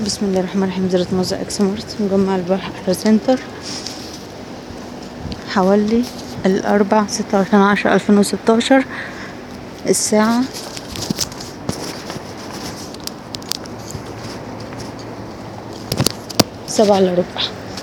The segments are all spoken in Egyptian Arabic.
بسم الله الرحمن الرحيم زرت موزع اكسمارت مجمع البحر سنتر حوالي الأربع ستة وعشرين عشرة ألفين وستاشر الساعة سبعة إلا ربع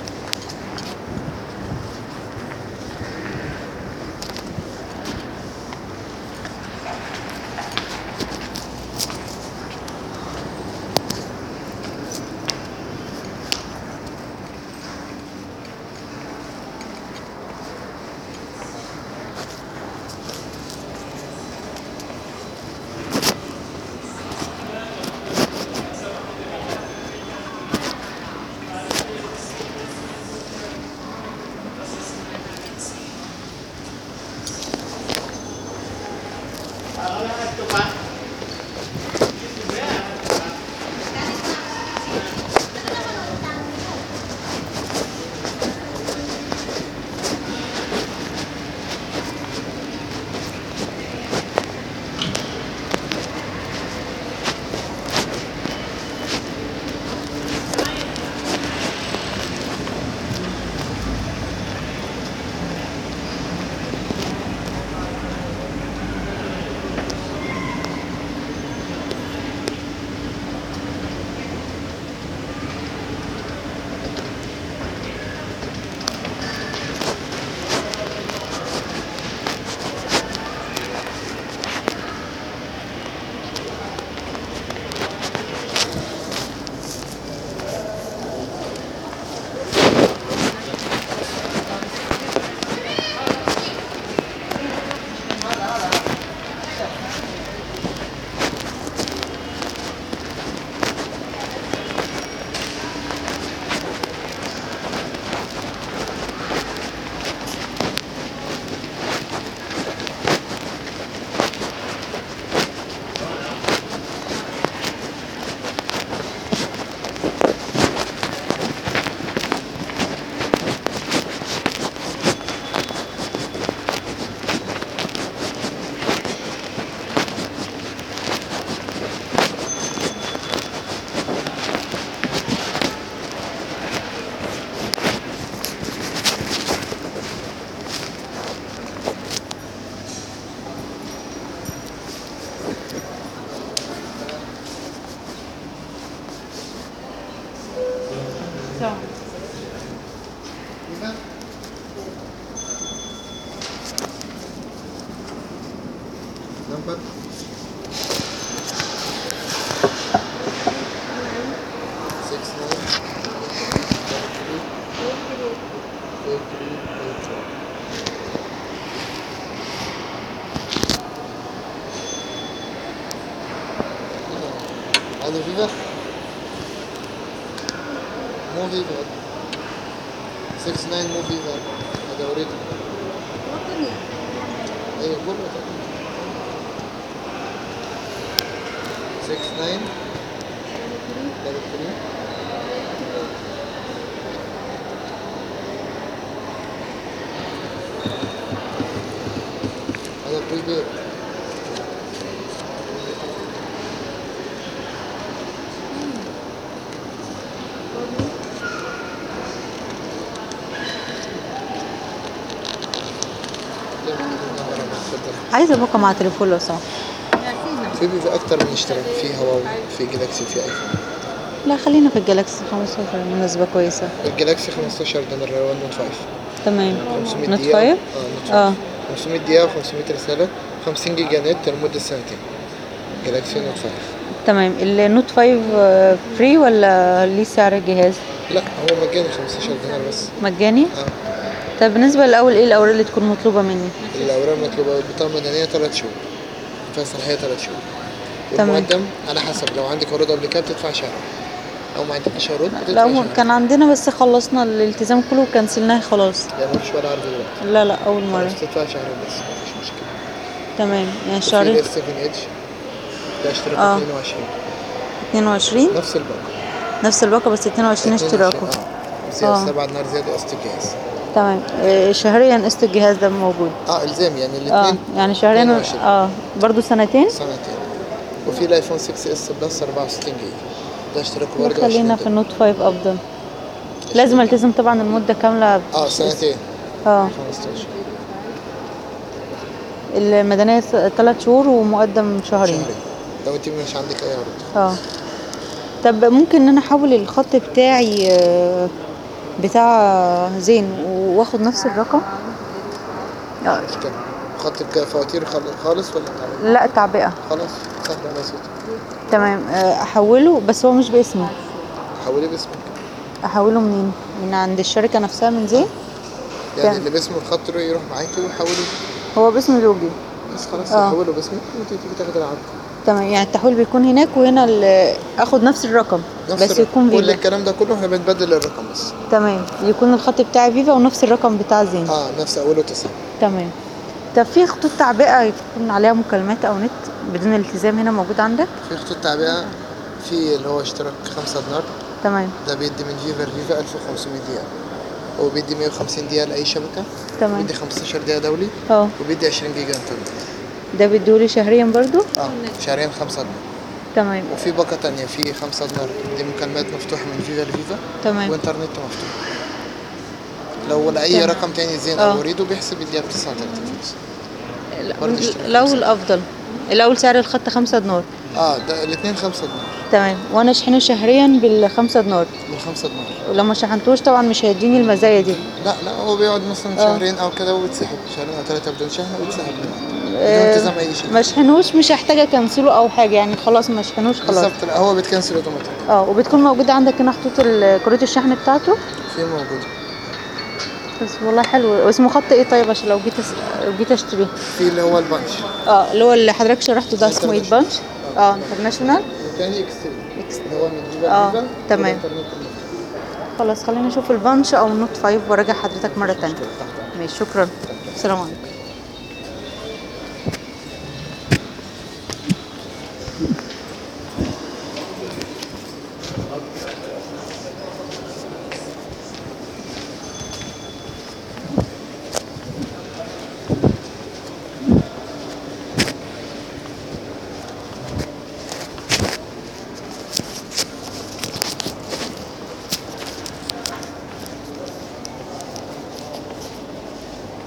Number? Six nine double three eight three eight one. هذا فيفا؟ مو فيفا 69 مو فيفا هذا اوريدي ايه قول له طيب. 69 double three هذا بريبير عايزة باقة مع تليفون لو سمحت في بيبقى أكتر من اشتراك في هواوي في جلاكسي في ايفون لا خلينا في الجالاكسي 15 مناسبة كويسة الجلاكسي 15 ده من الريوان نوت 5 تمام 500 نوت دقيقة فايف اه اه نوت 500 دقيقة و500 رسالة 50 جيجا نت لمدة سنتين جلاكسي نوت 5 تمام النوت 5 فري ولا ليه سعر الجهاز لا هو مجاني 15 دينار بس مجاني اه طب بالنسبة للأول ايه الأوراق اللي تكون مطلوبة مني الأوراق المطلوبة البطاقة المدنية 3 شهور فيها صلاحية 3 شهور تمام. والمقدم على حسب لو عندك عروض قبل كده بتدفع شهر أو ما عندكش عروض بتدفع لا شهر كان عندنا بس خلصنا الالتزام كله وكنسلناه خلاص يعني مفيش ولا عرض دلوقتي لا لا أول مرة خلاص تدفع شهر بس مفيش مشكلة تمام يعني وفي شهرين الاس 7 اتش ده اشتراك آه. 22 22 نفس الباقة نفس الباقة بس 22 اشتراكه اه بس آه. هي 7 دينار زيادة قسط الجهاز تمام آه، شهريا قسط الجهاز ده موجود اه الزام يعني اه الاثنين يعني شهرين 22. اه برضو سنتين سنتين وفي الايفون 6 اس بلس 64 جيجا ده اشتراك لا برضه خلينا في النوت 5 افضل لازم التزم طبعا المدة كاملة اه سنتين اه 15 المدنية ثلاث شهور ومقدم شهرين شهرين لو انت مش عندك اي عروض اه طب ممكن ان انا احول الخط بتاعي آه، بتاع زين واخد نفس الرقم آه، كده خط بكده فواتير خل- خالص ولا تعمل لا تعبئة خلاص سهل بسيط تمام آه، احوله بس هو مش باسمي حولي باسمك احوله منين من عند الشركة نفسها من زين يعني تمام. اللي باسمه الخط رو- يروح معاكي وحولي هو باسم زوجي بس خلاص آه. حوله باسمك وانت تيجي تاخدي العرض تمام يعني التحويل بيكون هناك وهنا ال- اخد نفس الرقم نفس بس الرقم. يكون كل فيفا الكلام ده كله احنا بنبدل الرقم بس تمام يكون الخط بتاعي فيفا ونفس الرقم بتاع زين اه نفس اوله تسعة تمام طب في خطوط تعبئة يكون عليها مكالمات او نت بدون التزام هنا موجود عندك في خطوط تعبئة في اللي هو اشتراك خمسة دينار تمام ده بيدي من فيفا لفيفا 1500 دقيقة هو بيدي 150 دقيقة لأي شبكة تمام بيدي 15 دقيقة دولي اه وبيدي 20 جيجا انترنت ده بيدولي شهريا برضو اه شهرين 5 دينار تمام وفي باقة تانية في 5 دينار دي مكالمات مفتوحة من فيفا لفيفا تمام وانترنت مفتوح لو لأي تمام. رقم تاني زين آه. أو اريده بيحسب الدقيقة ب 39 فلوس برضه اشتراك لو خمسة. الافضل الاول سعر الخط خمسة دينار اه ده الاثنين 5 دينار تمام وانا اشحنه شهريا بالخمسة دينار من 5 دينار ولو ما شحنتوش طبعا مش هيديني المزايا دي لا لا هو بيقعد مثلا آه. شهرين او كده ويتسحب شهرين او ثلاثة بدون شحن ويتسحب بدون آه، التزام اي شيء ما اشحنوش مش هحتاج اكنسله او حاجه يعني خلاص ما اشحنوش خلاص بالظبط لا هو بيتكنسل اوتوماتيك اه وبتكون موجوده عندك هنا خطوط ال- كروت الشحن بتاعته في موجود بس والله حلو اسمه خط ايه طيب عشان لو جيت أس... لو جيت اشتريه في اللي هو البانش اه اللي هو اللي حضرتك شرحته ده اسمه ايه International. بانش اه انترناشونال والتاني اكستريم إكس- اللي هو من فيفا آه، لفيفا تمام. والإنترنت المفتوح. خلاص خلينا نشوف البانش او النوت 5 وراجع حضرتك مره تانية تحت. ماشي شكرا السلام عليكم